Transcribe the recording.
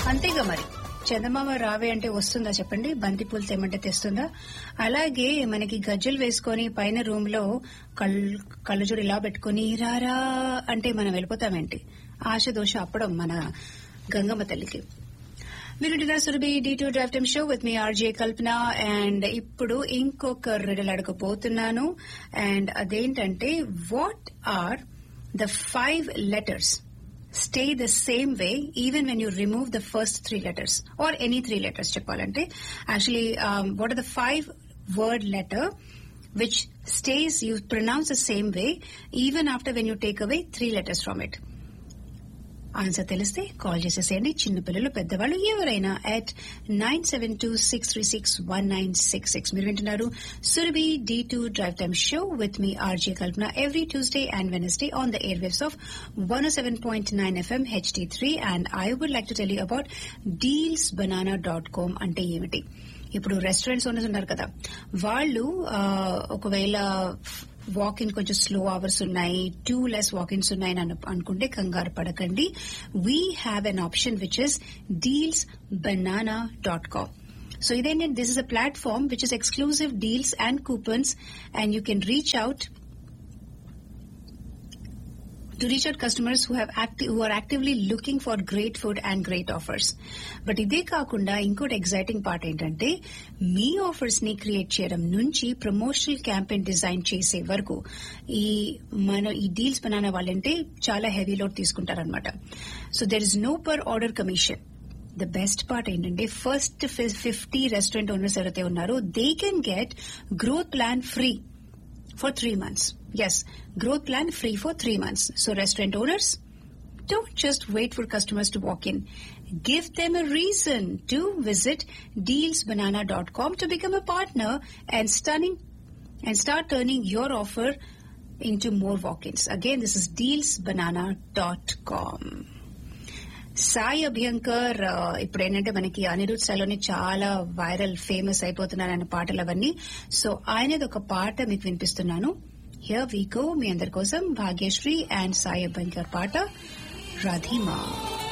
అంతేగా మరి చందమామ రావే అంటే వస్తుందా చెప్పండి బంతిపూలు తెమ్మంటే తెస్తుందా అలాగే మనకి గజ్జలు వేసుకొని పైన రూమ్ లో కళ్ళు కళ్ళజోడు ఇలా పెట్టుకుని రారా అంటే మనం వెళ్ళిపోతామేంటి ఆశ దోష అప్పడం మన గంగమ్మ తల్లికి మీరు dinner Surabhi D two drive time show with me RJ Kalpana and ఇప్పుడు ఇంకొక రిడల్ అడగబోతున్నాను అండ్ అదేంటంటే what are the five letters stay the same way even when you remove the first three letters or any three letters చెప్పాలంటే actually what are the five word letter which stays you pronounce the same way even after when you take away three letters from it answer తెలిస్తే call చేసేసేయండి చిన్నపిల్లలు పెద్దవాళ్ళు ఎవరైనా at nine seven two six three six one nine six six మీరు వింటున్నారు Surabhi D two drive time show with me RJ Kalpana every Tuesday and Wednesday on the air waves of one seven point nine FM HD three and I would like to tell you about deals banana dot com అంటే ఏమిటి ఇప్పుడు restaurants owners ఉన్నారు కదా వాళ్ళు ఆ, ఒకవేళ walk in కొంచెం slow hours ఉన్నాయి టూ లెస్ వాక్ ఇన్స్ ఉన్నాయి అని అను- అనుకుంటే కంగారు పడకండి we have an option which is deals banana dot com so ఇదేంటంటే this is a platform which is exclusive deals and coupons and you can reach out to reach out customers who have acti- who are actively looking for great food and great offers. But ఇదే కాకుండా ఇంకోటి exciting part ఏంటంటే మీ offers ని create చేయడం నుంచి promotional campaign design చేసే వరకు ఈ మన ఈ డీల్స్ బనానా వాళ్ళంటే చాలా హెవీ లోడ్ తీసుకుంటారనమాట so there is no per order commission the best part ఏంటంటే ఫస్ట్ ఫిఫ్టీ రెస్టారెంట్ ఓనర్స్ ఎవరైతే ఉన్నారో they can get growth plan free for three months. Yes, growth plan free for three months. So restaurant owners, don't just wait for customers to walk in. Give them a reason to visit dealsbanana.com to become a partner and stunning and start turning your offer into more walk-ins. Again, this is dealsbanana.com. Sai Abhyankar ఆ, ఇప్పుడు ఏంటంటే మనకి అనిరుద్ సలోని చాలా viral famous అయిపోతున్నారు ఆయన పాటలు అవన్నీ so ఆయనది ఒక పాట మీకు వినిపిస్తున్నాను హియర్ వీకో మీ అందరి కోసం భాగ్యశ్రీ అండ్ సాయి అభ్యంకర్ పాట రధిమా